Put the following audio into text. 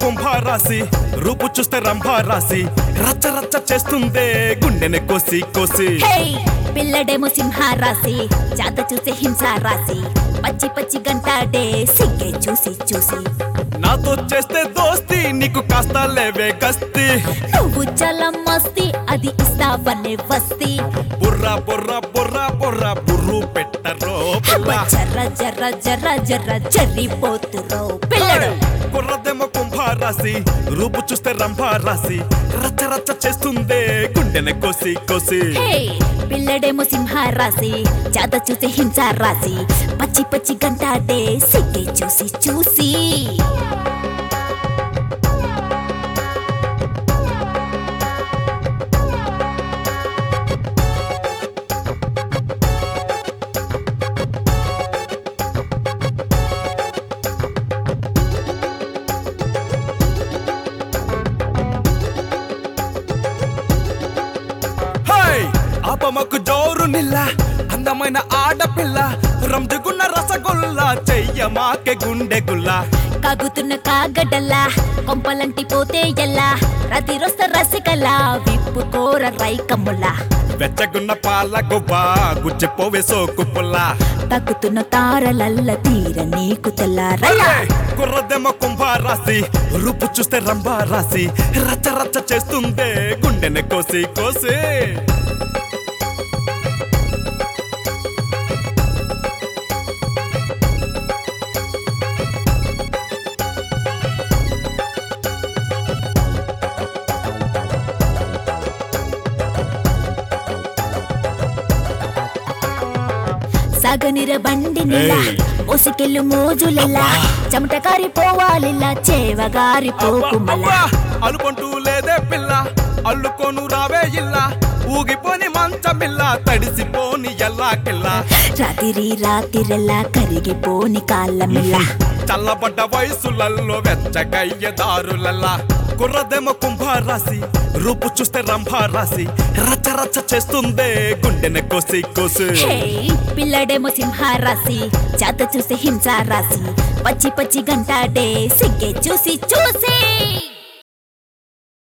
కుంభారాసి రూపు చూస్తే రంభారాసి రచ్చ రచ్చ చేస్తుందే గుండెని కోసి కోసి హే పిల్లడేమో సింహ రాసి జాత చూసే హింస రాసి పచ్చి పచ్చి గంటాడే సిగ్గే చూసి చూసి నాతో చేస్తే దోస్తి నీకు కాస్త లేవే గస్తి నువ్వు చాలా మస్తి అది ఇస్తావనే వస్తి బుర్రా బుర్రా బుర్రా బుర్రా బుర్రు పెట్టరో పిల్ల జర్ర జర్ర జర్ర జర్ర జర్రిపోతురో పిల్లడు కుర్రదేమో కుంభారాసి రూపు చూస్తే రంభారాసి రచ్చ రచ్చ చేస్తుందే గుండెని కోసి కోసి హే పిల్లడేమో సింహ రాసి జాత చూసే హింస రాసి పచ్చి పచ్చి గంటాడే సిగ్గే చూసి చూసి హై ఆపమకు జోరు నిల్ల అందమైన ఆడపిల్ల రంజుగున్న రసగుల్లా చెయ్యమాకే గుండె గుల్లా కాగుతున్న కాగడల్లా కొంపలంటి పోతే ఎల్లా రతిరొస్త రసికలా విప్పుకోర రైకమ్ములా వెచ్చగున్న పాల గుబ్బా గుచ్చిపోవే సోకు పుల్లా తగ్గుతున్న తారలల్ల తీర నీకు తెల్లారలా కుర్రదెమ్మ కుంభారాసి రూపు చూస్తే రంభారాసి రచ్చ రచ్చ చేస్తుందే గుండెని కోసి కోసి సగనిర బండి నిల్ల ఏయ్. ఒసికెళ్ళు మోజులెల్లా చెమట కారిపోవాలిలా చేవగారి పోకుమల్లా అలుపంటూ లేదే పిల్ల అల్లుకోను రావే ఇల్లా ఊగిపోని మంచమిల్ల తడిసిపోని ఎల్లాకిల్లా రాతిరి రాతిరెల్లా కరిగిపోని కాళ్ళమిల్లా చల్లబడ్డ వయసులల్లో వెచ్చగయ్య దారులల్లా కుర్రదేమో కుంభారాసి రూపు చూస్తే రంభారాసి రచ్చ రచ్చ చేస్తుందే గుండెని కోసి కోసి హే పిల్లడేమో సింహ రాసి జాత చూసి హింస రాసి పచ్చి పచ్చి గంటాడే సిగ్గే చూసి చూసి